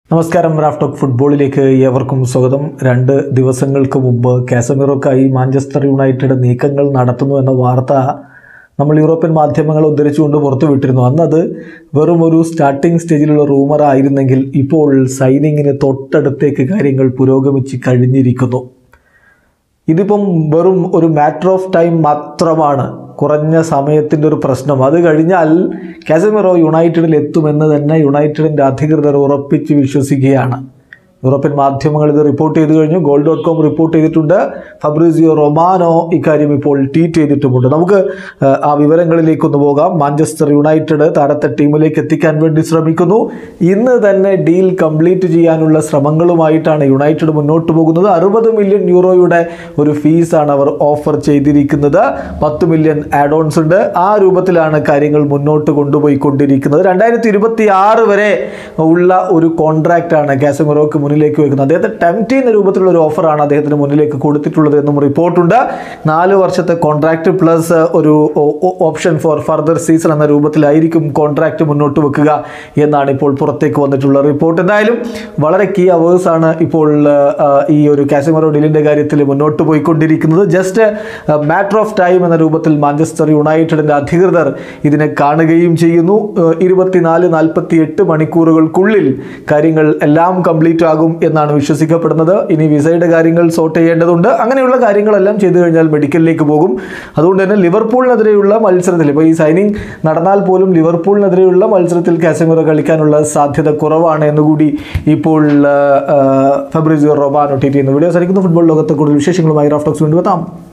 നമസ്കാരം റാഫ്റ്റോക്ക് ഫുട്ബോളിലേക്ക് ഏവർക്കും സ്വാഗതം രണ്ട് ദിവസങ്ങൾക്ക് മുമ്പ് കാസമിറോക്കായി മാഞ്ചസ്റ്റർ യുണൈറ്റഡ് നീക്കങ്ങൾ നടത്തുന്നു എന്ന വാർത്ത നമ്മൾ യൂറോപ്യൻ മാധ്യമങ്ങൾ ഉദ്ധരിച്ചുകൊണ്ട് പുറത്തുവിട്ടിരുന്നു അന്നത് വെറും ഒരു സ്റ്റാർട്ടിംഗ് സ്റ്റേജിലുള്ള റൂമർ ആയിരുന്നെങ്കിൽ ഇപ്പോൾ സൈനിങ്ങിന് തൊട്ടടുത്തേക്ക് കാര്യങ്ങൾ പുരോഗമിച്ച് കഴിഞ്ഞിരിക്കുന്നു ഇതിപ്പം വെറും ഒരു മാറ്റർ ഓഫ് ടൈം മാത്രമാണ് കുറഞ്ഞ സമയത്തിൻ്റെ ഒരു പ്രശ്നം അത് കഴിഞ്ഞാൽ കാസമിറോ യുണൈറ്റഡിൽ എത്തുമെന്ന് തന്നെ യുണൈറ്റഡിൻ്റെ അധികൃതർ ഉറപ്പിച്ച് വിശ്വസിക്കുകയാണ് യൂറോപ്യൻ മാധ്യമങ്ങൾ ഇത് റിപ്പോർട്ട് ചെയ്തു കഴിഞ്ഞു ഗോൾ ഡോട്ട് കോം റിപ്പോർട്ട് ചെയ്തിട്ടുണ്ട് ഫബ്രീസിയോ റൊമാനോ ഇക്കാര്യം ഇപ്പോൾ ട്വീറ്റ് ചെയ്തിട്ടുമുണ്ട് നമുക്ക് ആ, ആ വിവരങ്ങളിലേക്കൊന്ന് പോകാം മാഞ്ചസ്റ്റർ യുണൈറ്റഡ് താരത്തെ ടീമിലേക്ക് എത്തിക്കാൻ വേണ്ടി ശ്രമിക്കുന്നു ഇന്ന് തന്നെ ഡീൽ കംപ്ലീറ്റ് ചെയ്യാനുള്ള ശ്രമങ്ങളുമായിട്ടാണ് യുണൈറ്റഡ് മുന്നോട്ട് പോകുന്നത് അറുപത് മില്യൺ യൂറോയുടെ ഒരു ഫീസാണ് അവർ ഓഫർ ചെയ്തിരിക്കുന്നത് പത്ത് മില്യൺ ആഡ് ഓൺസ് ഉണ്ട് ആ രൂപത്തിലാണ് കാര്യങ്ങൾ മുന്നോട്ട് കൊണ്ടുപോയിക്കൊണ്ടിരിക്കുന്നത് രണ്ടായിരത്തി ഇരുപത്തി ആറ് വരെ ഉള്ള ഒരു കോൺട്രാക്റ്റാണ് കാസമിറോക്ക് മുന്നിലേക്ക് വെക്കുന്നത് അദ്ദേഹത്തെ ടെംപ്റ്റ് ചെയ്യുന്ന രൂപത്തിലുള്ള ഒരു ഓഫറാണ് അദ്ദേഹത്തിന് മുന്നിലേക്ക് കൊടുത്തിട്ടുള്ളത് എന്നും റിപ്പോർട്ടുണ്ട് നാല് വർഷത്തെ കോൺട്രാക്ട് പ്ലസ് ഒരു ഓപ്ഷൻ ഫോർ ഫർദർ സീസൺ എന്ന രൂപത്തിലായിരിക്കും കോൺട്രാക്ട് മുന്നോട്ട് വെക്കുക എന്നാണ് ഇപ്പോൾ പുറത്തേക്ക് വന്നിട്ടുള്ള റിപ്പോർട്ട് എന്തായാലും വളരെ കീ അവേഴ്സ് ആണ് ഇപ്പോൾ ആ, ഈ ഒരു കാസമിറോ ഡീലിൻ്റെ കാര്യത്തിൽ മുന്നോട്ട് പോയിക്കൊണ്ടിരിക്കുന്നത് ജസ്റ്റ് മാറ്റർ ഓഫ് ടൈം എന്ന രൂപത്തിൽ മാഞ്ചസ്റ്റർ യുണൈറ്റഡിൻ്റെ അധികൃതർ ഇതിനെ കാണുകയും ചെയ്യുന്നു ഏഹ് ഇരുപത്തിനാല് നാൽപ്പത്തി എട്ട് മണിക്കൂറുകൾക്കുള്ളിൽ കാര്യങ്ങൾ എല്ലാം കംപ്ലീറ്റ് ആകും എന്നാണ് വിശ്വസിക്കപ്പെടുന്നത് ഇനി വിസയുടെ കാര്യങ്ങൾ സോർട്ട് ചെയ്യേണ്ടതുണ്ട് അങ്ങനെയുള്ള കാര്യങ്ങളെല്ലാം ചെയ്തു കഴിഞ്ഞാൽ മെഡിക്കലിലേക്ക് പോകും അതുകൊണ്ട് തന്നെ ലിവർപൂളിനെതിരെയുള്ള മത്സരത്തിൽ ഇപ്പോൾ ഈ സൈനിങ് നടന്നാൽ പോലും ലിവർപൂളിനെതിരെയുള്ള മത്സരത്തിൽ കാസമിറോ കളിക്കാനുള്ള സാധ്യത കുറവാണ് എന്നുകൂടി ഇപ്പോൾ ഫെബ്രിസിയോ റൊബാനോ ട്വീറ്റ് ചെയ്യുന്നു വീഡിയോ സാധിക്കുന്ന ഫുട്ബോൾ ലോകത്തെ കൂടുതൽ വിശേഷങ്ങളുമായി റാഫ്റ്റോക്സ് കൊണ്ടുവെത്താം